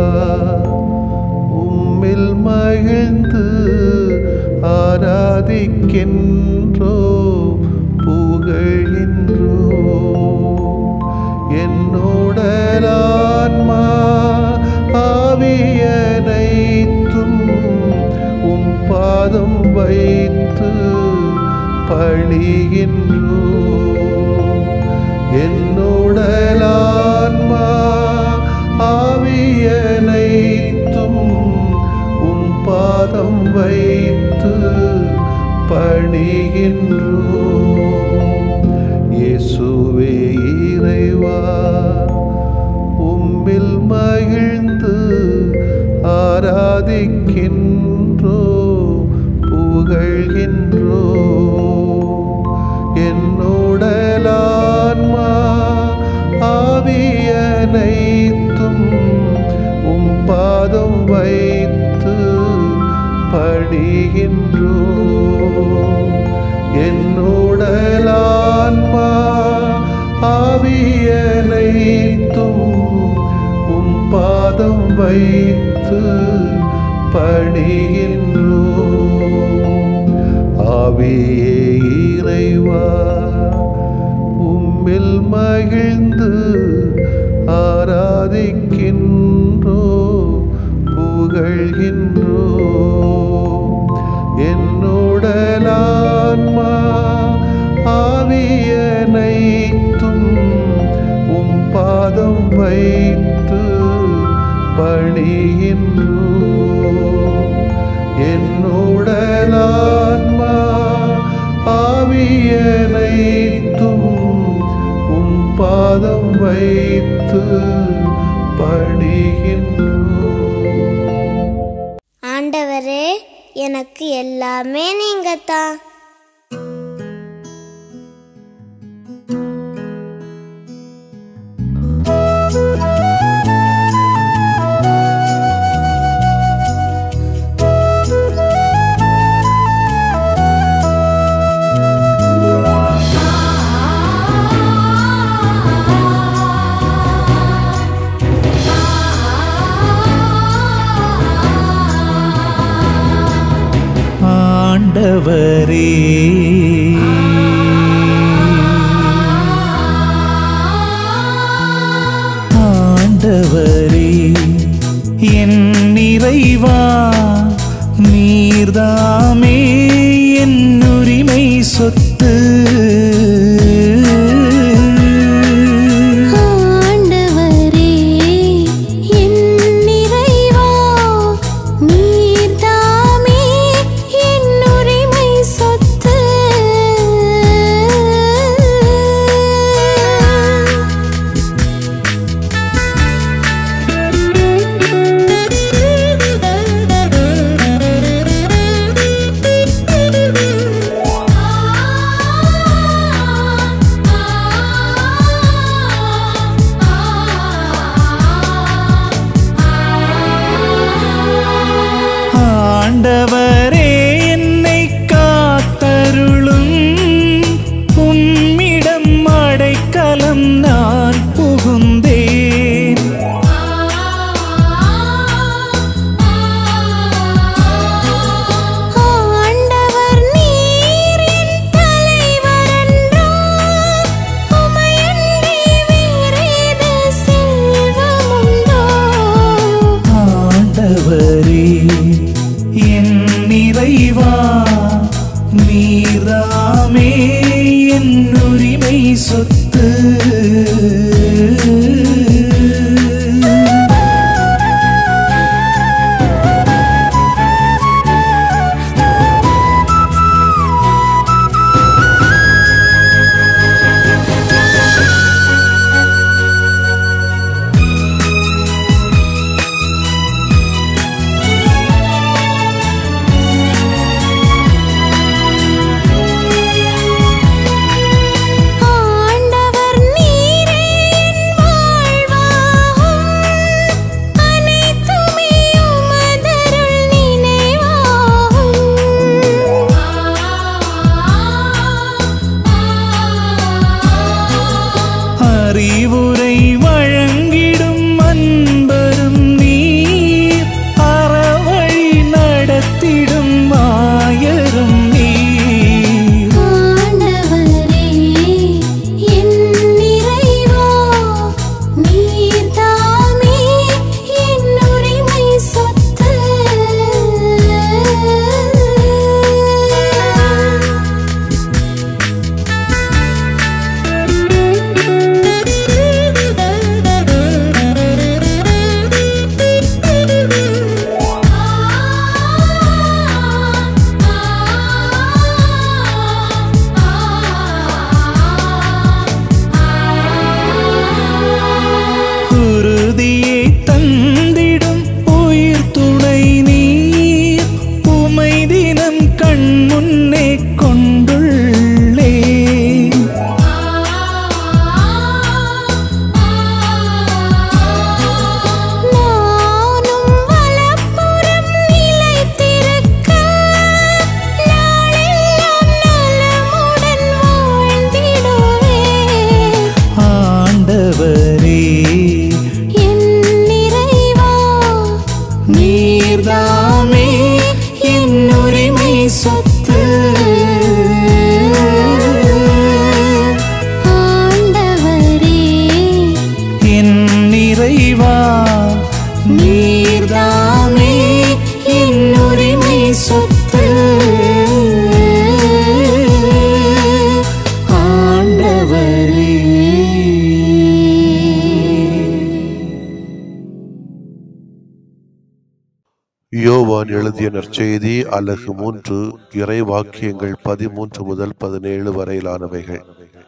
உம்மில் மகிழ்ந்து ஆராதிக்கின்றோ புகழ்கின்றோ என்னுடலான்மா ஆவியனைத்தும் உம் பாதம் வைத்து பணிகின்றோ என்னுடலான்மா ஆவியனைத்தும் உம் பாதம் வைத்து பணிகின்றோ இயேசுவே இறைவா உம்மில் மகிழ்ந்து ஆராதிக்கின்றோ புகழ்கின்றோ என்னுடலான்மா ஆவியனைத்தும் உம் பாதம் வைத்து பணிகின்றோ என்னுடலான்மா ஆவியனைத்தும் உம் பாதம் வைத்து பணிகின்றோ ஆவியே இறைவா உம்மில் மகிழ்ந்து ஆராதிக்கின்றோ புகழ்கின்றோ என்னுடலான்மா ஆவியனைத்தும் உம் பாதம் வைத்து பணிகின்றோ என்னுடலான்மா ஆவியனைத்தும் உம் பாதம் வைத்து பணிகின்றோ ஆண்டவரே எனக்கு எல்லாமே நீங்க தான் ஆண்டவரே ஆண்டவரே என் நிறைவா நீர்தாமே என் உரிமை சொத்து ஆண்டவரே என் நிறைவா நீர்தாமே என் உரிமை சொத்து ஆண்டவரே என்னை காத்தருளும் உம்மிடம் அடைக்கலம் நான் புகுந்தேன் ஆண்டவர் நீர் என் தலைவரன்றோ உமையன்றி வேறேது செல்வமுண்டோ ஆண்டவரே என் நிறைவா நீராமே என் உரிமை சொத்து ஆண்டவர் நீரே என் வாழ்வாகும் அனைத்துமே உமதருள் நினைவாகும் அறிவுரை வழங்கிடும் அன்பரும் நீர் இறைவா நீர்தாமே என் உரிமை சொத்து ஆண்டவரே யோவான் எழுதிய நற்செய்தி அலகு மூன்று இறை வாக்கியங்கள் பதிமூன்று முதல் பதினேழு வரையிலானவைகள்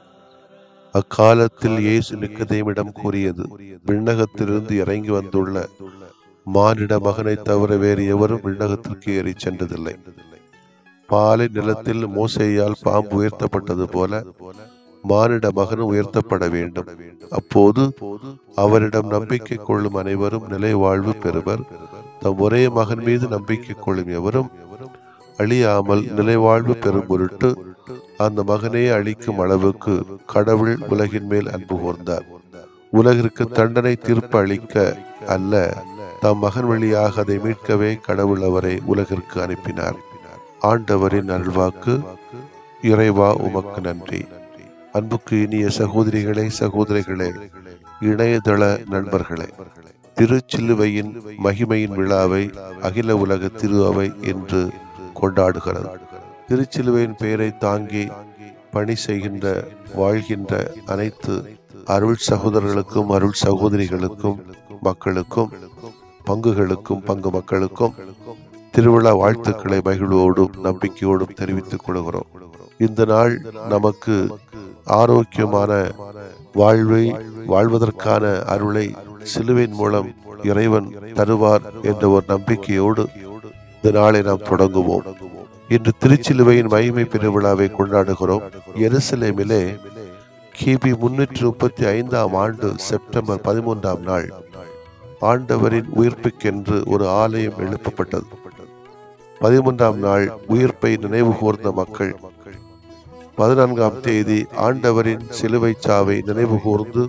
அக்காலத்தில் இயேசு நிக்கதேமிடம் கூறியது விண்ணகத்திலிருந்து இறங்கி வந்துள்ள மானிட மகனை தவிர வேறு எவரும் விண்ணகத்திற்கு ஏறி சென்றதில்லை பாலை நிலத்தில் மோசேயால் பாம்பு உயர்த்தப்பட்டது போல மானிட மகனும் உயர்த்தப்பட வேண்டும் அப்போது அவரிடம் நம்பிக்கை கொள்ளும் அனைவரும் நிலை வாழ்வு பெறுவர் தம் ஒரே மகன் மீது நம்பிக்கை கொள்ளும் எவரும் அழியாமல் நிலைவாழ்வு பெறும் பொருட்டு அந்த மகனே அழிக்கும் அளவுக்கு கடவுள் உலகின் மேல் அன்பு கூர்ந்தார் உலகிற்கு தண்டனை தீர்ப்பு அளிக்க அல்ல தம் மகன் வழியாக அதை மீட்கவே கடவுள் அவரை உலகிற்கு அனுப்பினார் ஆண்டவரின் அருள்வாக்கு இறைவா உமக்கு நன்றி அன்புக்கு இனிய சகோதரிகளே சகோதரிகளே இணையதள நண்பர்களே திருச்சிலுவையின் மகிமையின் விழாவை அகில உலக திரு அவை என்று கொண்டாடுகிறது திருச்சிலுவையின் பெயரை தாங்கி பணி செய்கின்ற வாழ்கின்ற அனைத்து அருள் சகோதரர்களுக்கும் அருள் சகோதரிகளுக்கும் மக்களுக்கும் பங்குகளுக்கும் பங்கு மக்களுக்கும் திருவிழா வாழ்த்துக்களை மகிழ்வோடும் நம்பிக்கையோடும் தெரிவித்துக் கொள்கிறோம் இந்த நாள் நமக்கு ஆரோக்கியமான வாழ்வை வாழ்வதற்கான அருளை சிலுவையின் மூலம் இறைவன் தருவார் என்ற ஒரு நம்பிக்கையோடு இந்த நாளை நாம் தொடங்குவோம் இன்று திருச்சிலுவையின் மகிமை பெருவிழாவை கொண்டாடுகிறோம் எருசலேமிலே கிபி முன்னூற்றி முப்பத்தி ஐந்தாம் ஆண்டு செப்டம்பர் பதிமூன்றாம் நாள் ஆண்டவரின் உயிர்ப்புக்கென்று ஒரு ஆலயம் எழுப்பப்பட்டது பதிமூன்றாம் நாள் உயிர்ப்பை நினைவு கூர்ந்த மக்கள் பதினான்காம் தேதி ஆண்டவரின் சிலுவை சாவை நினைவு கூர்ந்து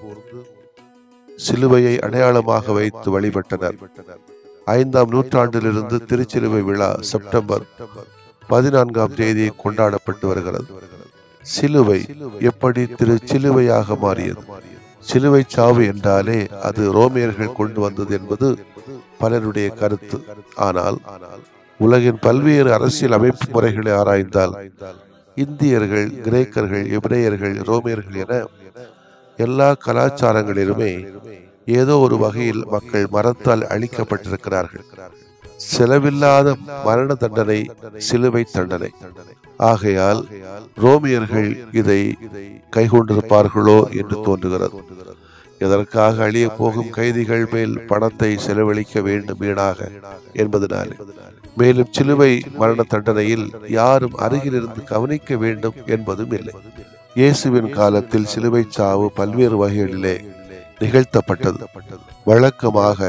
சிலுவையை அடையாளமாக வைத்து வழிபட்டனர் ஐந்தாம் நூற்றாண்டிலிருந்து திருச்சிலுவை விழா செப்டம்பர் பதினான்காம் தேதி கொண்டாடப்பட்டு வருகிறது சிலுவை எப்படி திரு சிலுவையாக மாறியது சிலுவை சாவு என்றாலே அது ரோமியர்கள் கொண்டு வந்தது என்பது பலருடைய கருத்து ஆனால் உலகின் பல்வேறு அரசியல் அமைப்பு முறைகளை ஆராய்ந்தால் இந்தியர்கள் கிரேக்கர்கள் எபிரேயர்கள் ரோமியர்கள் என எல்லா கலாச்சாரங்களிலுமே ஏதோ ஒரு வகையில் மக்கள் மரத்தால் அழிக்கப்பட்டிருக்கிறார்கள் செலவில்லாத மரண தண்டனை சிலுவை தண்டனை ஆகையால் ரோமியர்கள் இதை கைகொண்டிருப்பார்களோ என்று தோன்றுகிறது எதற்காக அழிய போகும் கைதிகள் மேல் பணத்தை செலவழிக்க வேண்டும் வீணாக என்பதனாலே மேலும் சிலுவை மரண தண்டனையில் யாரும் அருகிலிருந்து கவனிக்க வேண்டும் என்பதும் இல்லை இயேசுவின் காலத்தில் சிலுவை சாவு பல்வேறு வகைகளிலே நிகழ்த்தப்பட்டது வழக்கமாக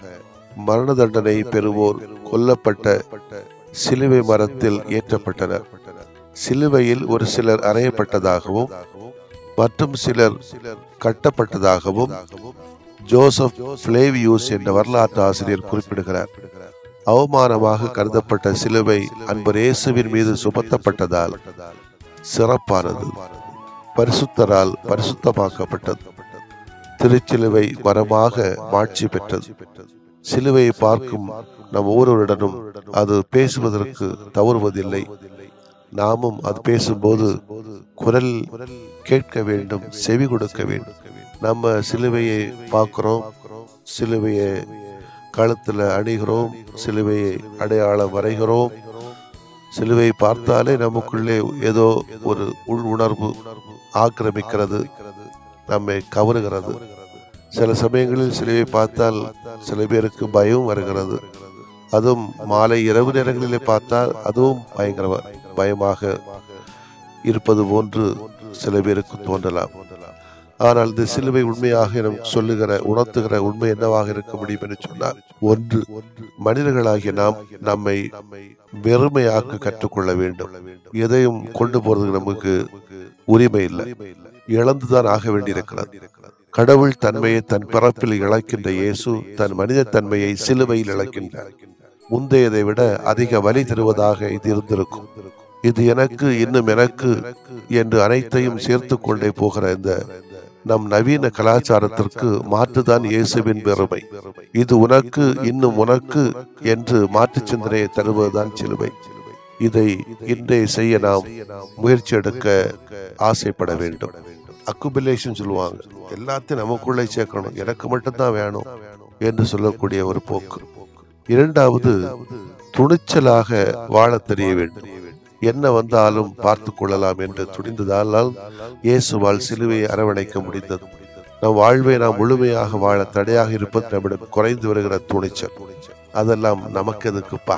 மரண தண்டனை பெறுவோர் கொல்லப்பட்ட சிலுவை மரத்தில் ஏற்றப்பட்டனர் சிலுவையில் ஒரு சிலர் அறையப்பட்டதாகவும் மற்றும் சிலர் கட்டப்பட்டதாகவும் ஜோசப் பிளேவியூஸ் என்ற வரலாற்று ஆசிரியர் குறிப்பிடுகிறார் அவமானமாக கருதப்பட்ட சிலுவை அன்பர் இயேசுவின் மீது சுமத்தப்பட்டதால் சிறப்பானது பரிசுத்தரால் பரிசுத்தமாக்கப்பட்டது திருச்சிலுவை மரமாக மாட்சி பெற்றது சிலுவையை பார்க்கும் நம் ஒவ்வொருவருடனும் அது பேசுவதற்கு தவறுவதில்லை நாமும் அது பேசும்போது குரல் கேட்க வேண்டும் செவி கொடுக்க வேண்டும் நம்ம சிலுவையை பார்க்கிறோம் சிலுவையை கழுத்துல அணிகிறோம் சிலுவையை அடையாளம் வரைகிறோம் சிலுவை பார்த்தாலே நமக்குள்ளே ஏதோ ஒரு உள் உணர்வு ஆக்கிரமிக்கிறது நம்மை கவருகிறது சில சமயங்களில் சிலுவை பார்த்தால் சில பேருக்கு பயம் வருகிறது அதுவும் மாலை இரவு நேரங்களிலே பார்த்தால் அதுவும் பயங்கர பயமாக இருப்பது போன்று சில பேருக்கு தோன்றலாம் ஆனால் இந்த சிலுவை உண்மையாக நமக்கு சொல்லுகிற உணர்த்துகிற உண்மை என்னவாக இருக்க முடியும் என்று சொன்னால் ஒன்று மனிதர்களாகிய நாம் நம்மை வெறுமையாக்க கற்றுக்கொள்ள வேண்டும் எதையும் கொண்டு போறதுக்கு நமக்கு உரிமை இல்லை இழந்துதான் ஆக வேண்டியிருக்கிறது கடவுள் தன்மையை தன் பிறப்பில் இழக்கின்ற இயேசு தன் மனித தன்மையை சிலுவையில் இழக்கின்றார் முந்தையதை விட அதிக வலி தருவதாக இது இருந்திருக்கும் இது எனக்கு இன்னும் எனக்கு என்று அனைத்தையும் சேர்த்து கொண்டே போகிற இந்த நம் நவீன கலாச்சாரத்திற்கு மாற்றுதான் இயேசுவின் பெருமை இது உனக்கு இன்னும் உனக்கு என்று மாற்று சிந்தனையை தருவதுதான் சிலுவை இதை இன்றைய செய்ய நாம் முயற்சி எடுக்க ஆசைப்பட வேண்டும் அக்குபிலேஷன் சொல்லுவாங்க எல்லாத்தையும் நமக்குள்ளே சேர்க்கணும் எனக்கு மட்டும்தான் வேணும் என்று சொல்லக்கூடிய ஒரு போக்கு இரண்டாவது துணிச்சலாக வாழத் தெரிய வேண்டும் என்ன வந்தாலும் பார்த்து கொள்ளலாம் என்று துணிந்ததால் இயேசுவால் சிலுவையை அரவணைக்க முடிந்தது நம் வாழ்வை நாம் முழுமையாக வாழ தடையாக இருப்பது நம்மிடம் குறைந்து வருகிற துணிச்சல் அதெல்லாம் நமக்கு எதுக்குப்பா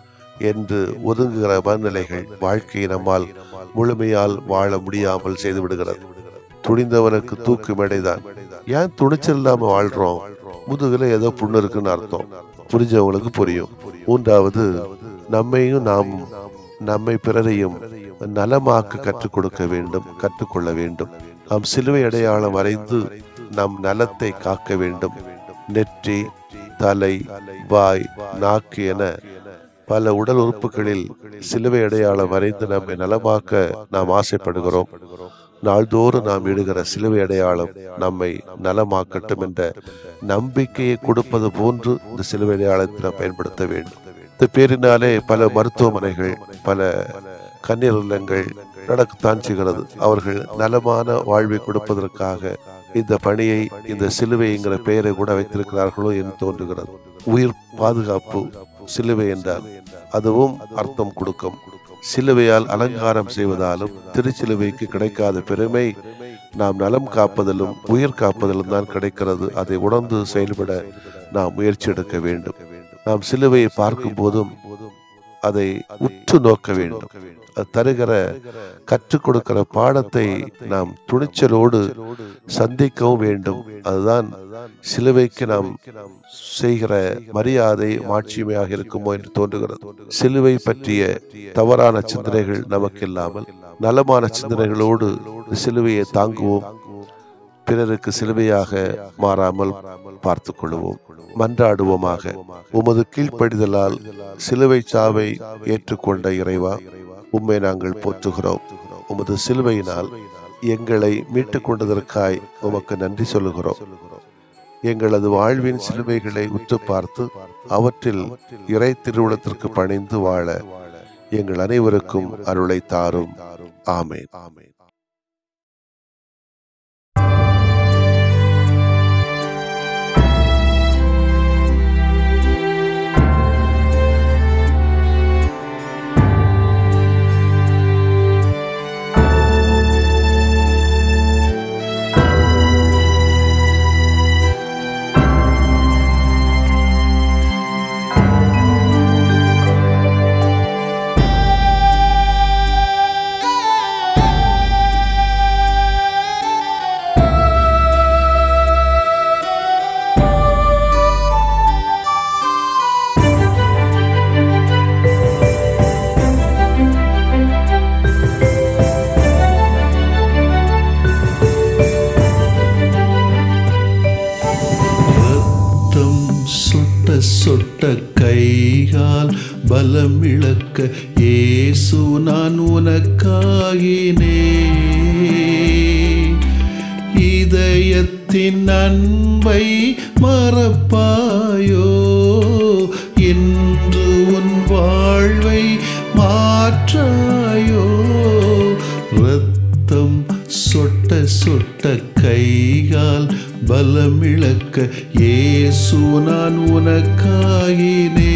என்று ஒதுங்குகிற மனநிலைகள் வாழ்க்கையை நம்மால் முழுமையால் வாழ முடியாமல் செய்து விடுகிறது துணிந்தவனுக்கு தூக்கு மேடைதான் ஏன் துணிச்சல் இல்லாம வாழ்றோம் முதுகுல ஏதோ புண்ணு இருக்குன்னு அர்த்தம் புரிஞ்சவங்களுக்கு புரியும் மூன்றாவது நம்மையும் நாம் நம்மை பிறரையும் நலமாக்க கற்றுக் கொடுக்க வேண்டும் கற்றுக்கொள்ள வேண்டும் நாம் சிலுவை அடையாளம் வரைந்து நம் நலத்தை காக்க வேண்டும் நெற்றி தலை வாய் நாக்கு என பல உடல் உறுப்புகளில் சிலுவை அடையாளம் வரைந்து நம்மை நலமாக்க நாம் ஆசைப்படுகிறோம் நாள்தோறும் நாம் இடுகிற சிலுவை அடையாளம் நம்மை நலமாக்கட்டும் என்ற நம்பிக்கையை கொடுப்பது போன்று இந்த சிலுவை அடையாளத்தை நாம் பயன்படுத்த வேண்டும் இந்த பேரினாலே பல மருத்துவமனைகள் பல கண்ணீர் இல்லங்கள் நடக்கத்தான் செய்கிறது அவர்கள் நலமான வாழ்வை கொடுப்பதற்காக இந்த பணியை இந்த சிலுவைங்கிற பெயரை கூட வைத்திருக்கிறார்களோ என்று தோன்றுகிறது உயிர் பாதுகாப்பு சிலுவை என்றால் அதுவும் அர்த்தம் கொடுக்கும் சிலுவையால் அலங்காரம் செய்வதாலும் திருச்சிலுவைக்கு கிடைக்காத பெருமை நாம் நலம் காப்பதிலும் உயிர் காப்பதிலும் தான் கிடைக்கிறது அதை உணர்ந்து செயல்பட நாம் முயற்சி எடுக்க வேண்டும் நாம் சிலுவையை பார்க்கும் போதும் அதை உற்று நோக்க வேண்டும் அது தருகிற கற்றுக் கொடுக்கிற பாடத்தை நாம் துணிச்சலோடு சந்திக்கவும் வேண்டும் அதுதான் சிலுவைக்கு நாம் செய்கிற மரியாதை மாட்சிமையாக இருக்குமோ என்று தோன்றுகிறது சிலுவை பற்றிய தவறான சிந்தனைகள் நமக்கு இல்லாமல் நலமான சிந்தனைகளோடு சிலுவையை தாங்குவோம் பிறருக்கு சிலுவையாக மாறாமல் பார்த்து கொள்வோம் மன்றாடுவோமாக உமது கீழ்ப்படிதலால் சிலுவை சாவை ஏற்றுக்கொண்ட இறைவா உம்மை நாங்கள் போற்றுகிறோம் உமது சிலுவையினால் எங்களை மீட்டுக் கொண்டதற்காய் உமக்கு நன்றி சொல்லுகிறோம் எங்களது வாழ்வின் சிலுவைகளை உற்று பார்த்து அவற்றில் இறை திருவுளத்திற்கு பணிந்து வாழ எங்கள் அனைவருக்கும் அருளை தாரும் ஆமேன் ஆமேன் ரத்தம் சொட்ட சொட்ட கைகால் பலம் இழக்க இயேசு நான் உனக்காயினே இதயத்தின் அன்பை மறப்பாயோ இன்று உன் வாழ்வை மாற்றாயோ ரத்தம் சொட்ட சொட்ட கைகால் பலமிழக்க இயேசு நான் உனக்காயினே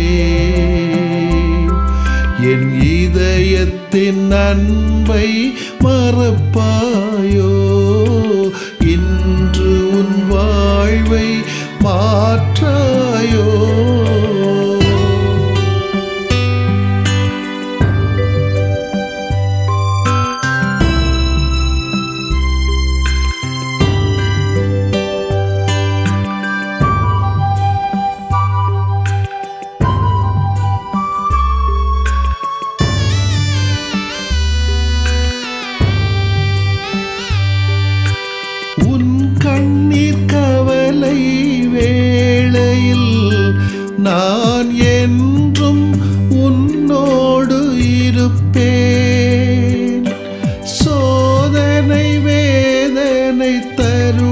என் இதயத்தின் அன்பை மறப்பாயோ இன்று உன் வாழ்வை மாற்றாயோ உன் கண்ணீர் கவலை வேளையில் நான் என்றும் உன்னோடு இருப்பேன் சோதனை வேதனை தரும்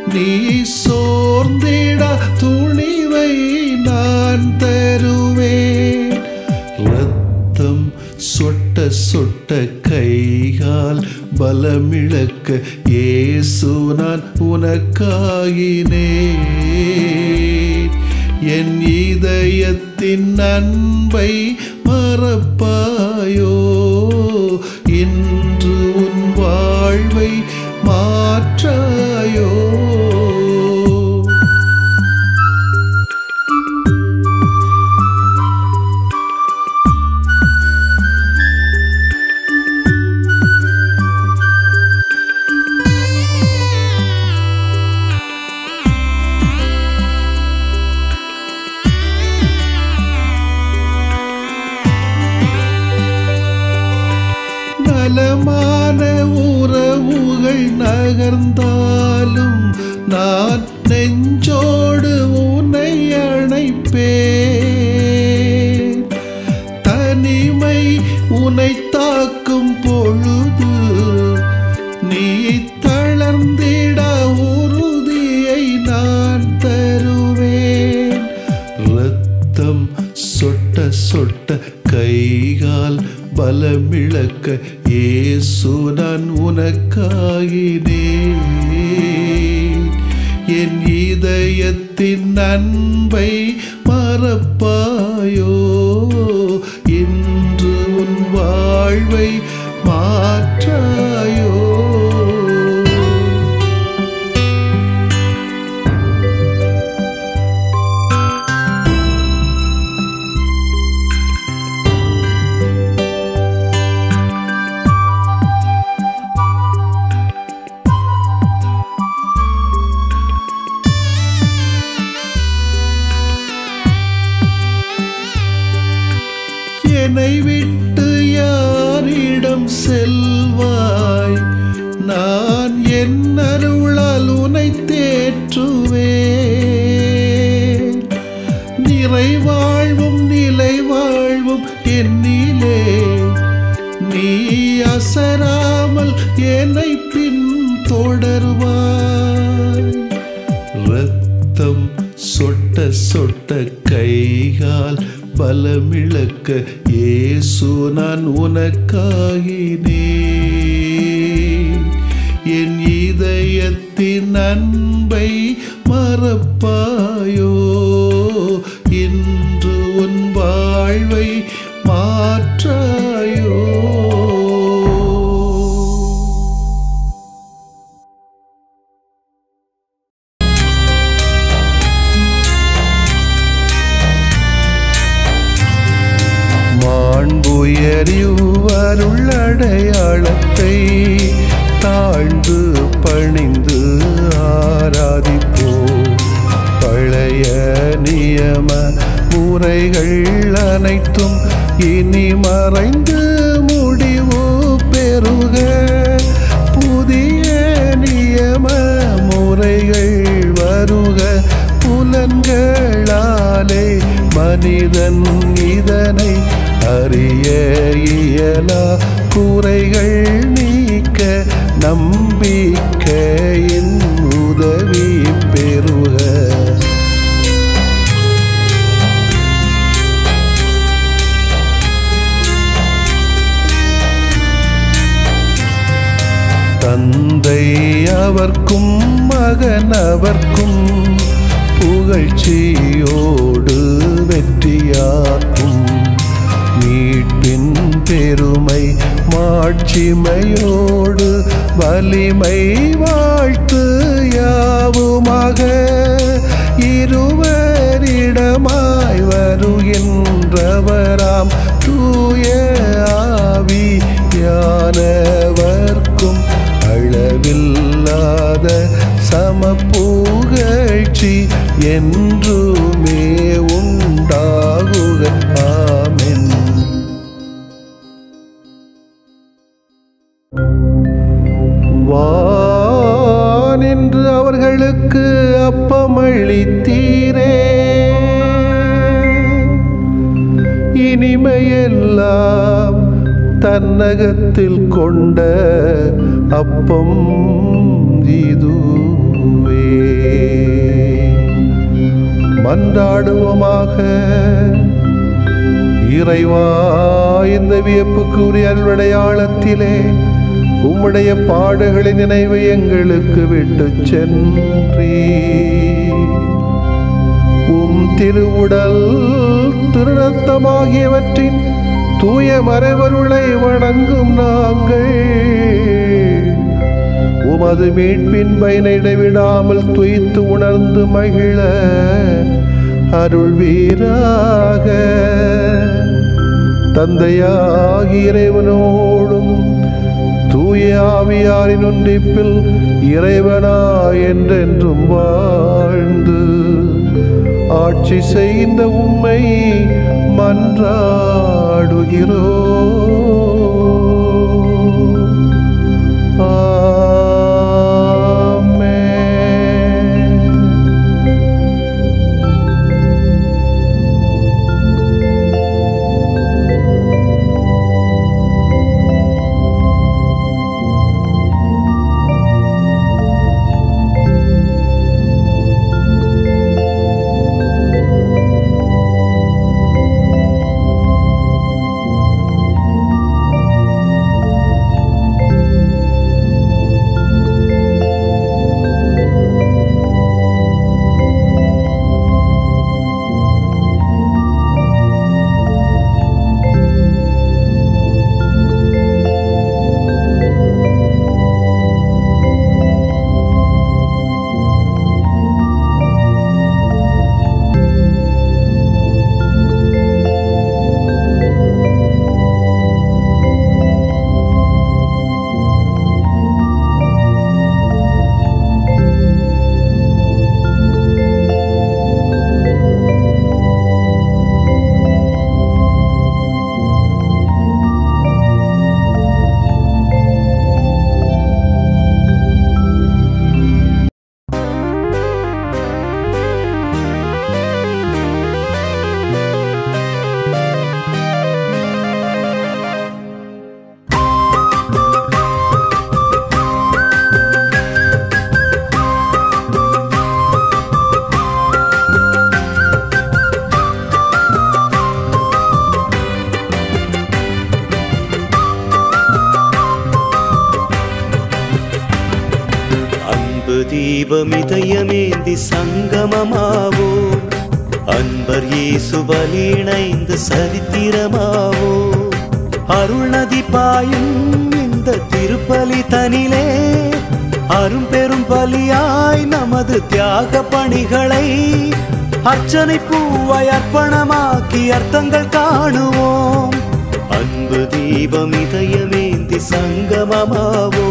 நீ சோர்ந்திட துணிவை நான் தருவேன் ரத்தம் சொட்ட சொட்ட கைகால் பலமிழக்க இயேசு நான் உனக்காயினேன் என் இதயத்தின் அன்பை மறப்பாயோ இன்று உன் வாழ்வை மாற்றாயோ நலமான உறவுகள் நகர்ந்தாலும் நான் நெஞ்சோடு உன்னை அணைப்பேன் தனிமை உன்னை தாக்கும் பொழுது நீ தளர்ந்திட உறுதியை நான் தருவேன் ரத்தம் சொட்ட சொட்ட கைகால் பலமிழக்க இயேசு நான் உனக்காயினேன் என் இதயத்தின் அன்பை மறப்பாயோ இன்று உன் வாழ்வை மாற்றாயோ என்னை விட்டு யாரிடம் செல்வாய் நான் என் அருளால் உனை தேற்றுவேன் நிறைவாழ்வும் நிலை வாழ்வும் என்னிலே நீ அசராமல் என்னை பின் தொடர்வாய் ரத்தம் சொட்ட சொட்ட கைகால் பலமிழக்க இயேசு நான் உனக்காகினேன் என் இதயத்தின் அன்பை மறப்பாயோ இன்று உன் வாழ்வை மாற்றாயோ மாண்புயரிவருள்ளடையாளத்தை தாழ்ந்து பணிந்து ஆராதிப்போ பழைய நியம முறைகள் அனைத்தும் இனி மறைந்து முடிவு பெறுக புதிய நியம முறைகள் வருக புலன்களாலே மனிதன் இதனை அறிய இயலா குறைகள் நீக்க நம்பிக்கையின் உதவி பெறுக தந்தை அவர்க்கும் மகன் அவர்க்கும் புகழ்ச்சியோடு வெற்றியாக்கும் மீட்பின் பெருமை மாட்சிமையோடு வலிமை வாழ்த்து யாவுமாக இருவரிடமாய் வருகின்றவராம் தூய ஆவி யானவர்க்கும் அளவில்லாத சமப்புகழ்ச்சி என்றுமே உண்டாகுக ஆமென் வானின்று அவர்களுக்கு அப்பமளித்தீரே இனிமையெல்லாம் தன்னகத்தில் கொண்ட அப்பம் இதுவே மன்றாடுவோமாக இறைவா இந்த வியப்புக்குரிய அல்வடையாளத்திலே உம்முடைய பாடுகளின் நினைவை எங்களுக்கு விட்டுச் சென்றீ உம் திருவுடல் திருநத்தமாகியவற்றின் தூய மறைவருளை வணங்கும் நாங்கள் உமது மீட்பின் பயனை இடைவிடாமல் துய்த்து உணர்ந்து மகிழ அருள்வீராக தந்தையாகி இறைவனோடும் தூய ஆவியாரின் ஒன்றிப்பில் இறைவனா என்றென்றும் வாழ்ந்து ஆட்சி செய்கின்ற உம்மை மன்றாடுகிறோ அன்பு தீபமிதயமேந்தி சங்கமமாவோ அன்பர் இயேசு பலியிணைந்து சரித்திரமாவோ அருள் நதி பாயும் இந்த திருப்பலி தனிலே அரும் பெரும் பலியாய் நமது தியாக பணிகளை அர்ச்சனை பூவாய் அர்ப்பணமாக்கி அர்த்தங்கள் காணுவோம் அன்பு தீபம் இதயமேந்தி சங்கமமாவோ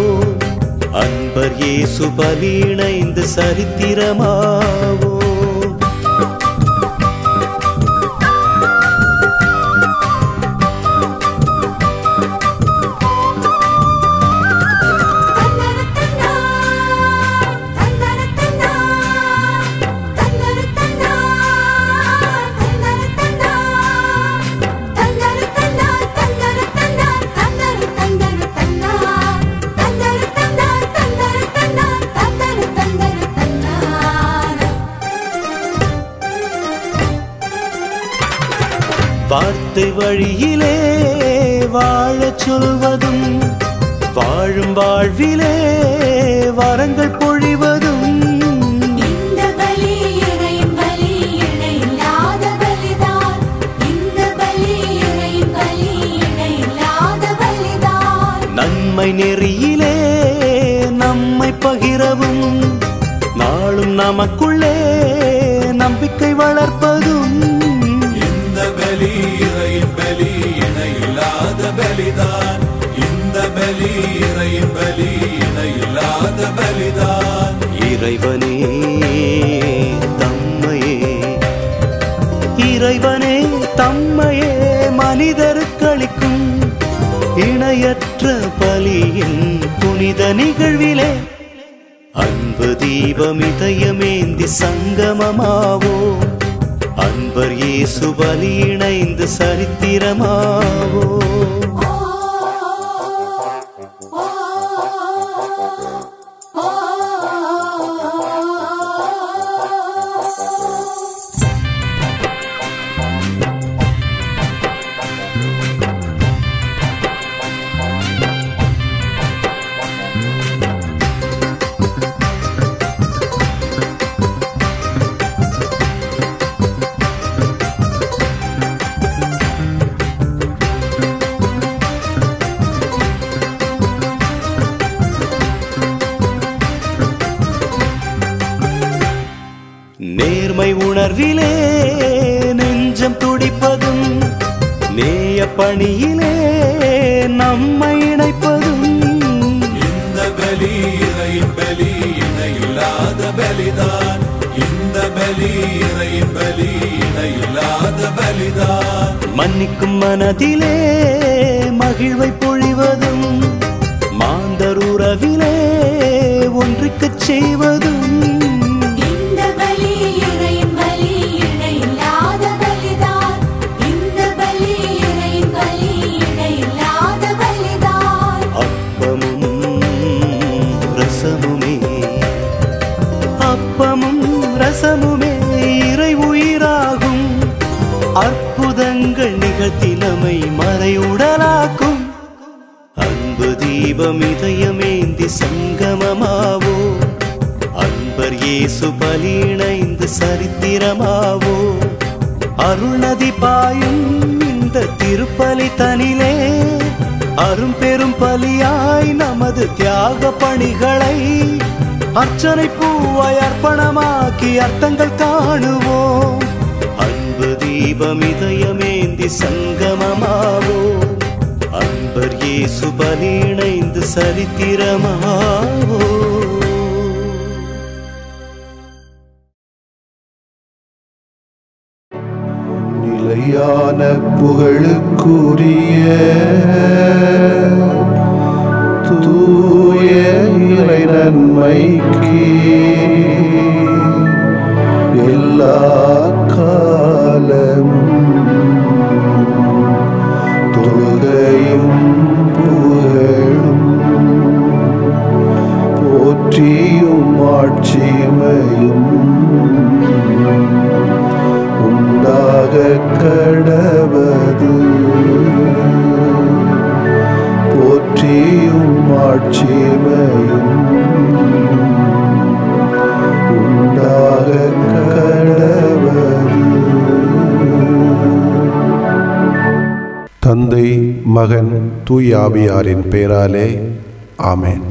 அன்பர் இயேசு பலி இணைந்து சரித்திரமாவோ வார்த்தை வழியிலே வாழச் சொல்வதும் வாழும் வாழ்விலே வரங்கள் பொழிவதும் இந்த பலி இறையின் பலி இணையில்லாத பலிதான் இந்த பலி இறையின் பலி இணையில்லாத பலிதான் நன்மை நெறியிலே நம்மை பகிரவும் நாளும் நமக்குள்ளே நம்பிக்கை வளர்ப்பதும் இந்த பலி இறையின் பலி இணையில்லாத பலிதான் இந்த பலி இறையின் பலி இணையில்லாத பலிதான் இறைவனே தம்மையே இறைவனே தம்மையே மனிதருக்களிக்கும் இணையற்ற பலியின் புனித நிகழ்விலே அன்பு தீபம் இதயமேந்தி சங்கமமாவோ அன்பர் இயேசு பலி இணைந்து சரித்திரமாவோ நேர்மை உணர்விலே நெஞ்சம் துடிப்பதும் நேய பணியிலே நம்மை இணைப்பதும் இந்த பலி இறையின் பலி இணையில்லாத பலிதான் இந்த பலி இறையின் பலி இணையில்லாத பலிதான் மன்னிக்கும் மனதிலே மகிழ்வை பொழிவதும் மாந்தர் உறவிலே ஒன்றுக்குச் செய்வதும் இந்த பலி இறையின் பலி இணையில்லாத பலிதான் இந்த பலி இறையின் பலி இணையில்லாத பலிதான் அப்பமும் ரசமுமே அப்பமும் ரசமுமே இறை உயிராகும் அற்புதங்கள் நிகழ்த்தி நம்மை மறையுடலாக்கும் அன்பு தீபம் இதயமேந்தி சங்கமமாவோ அன்பர் இயேசு பலி இணைந்து சரித்திரமாவோ அருள்நதி பாயும் இந்த திருப்பலி தனிலே அரும் பெரும் பலியாய் நமது தியாக பணிகளை அர்ச்சனை பூவாய் அர்ப்பணமாக்கி அர்த்தங்கள் காணுவோம் அன்பு தீபம் இதயமேந்தி சங்கமமாவோ அன்பர் இயேசு பலி இணைந்து சரித்திரமாவோ நிலையான புகழுக்குரிய தூய இறை நன்மைக்கு எல்லா காலம் தொழுகையும் புகழும் போற்றியும் ஆட்சிமையும் உண்டாக கடவது போற்றியும் ஆட்சிமையும் உண்டாக கடவது தந்தை மகன் தூய் ஆவியாரின் பெயராலே ஆமென்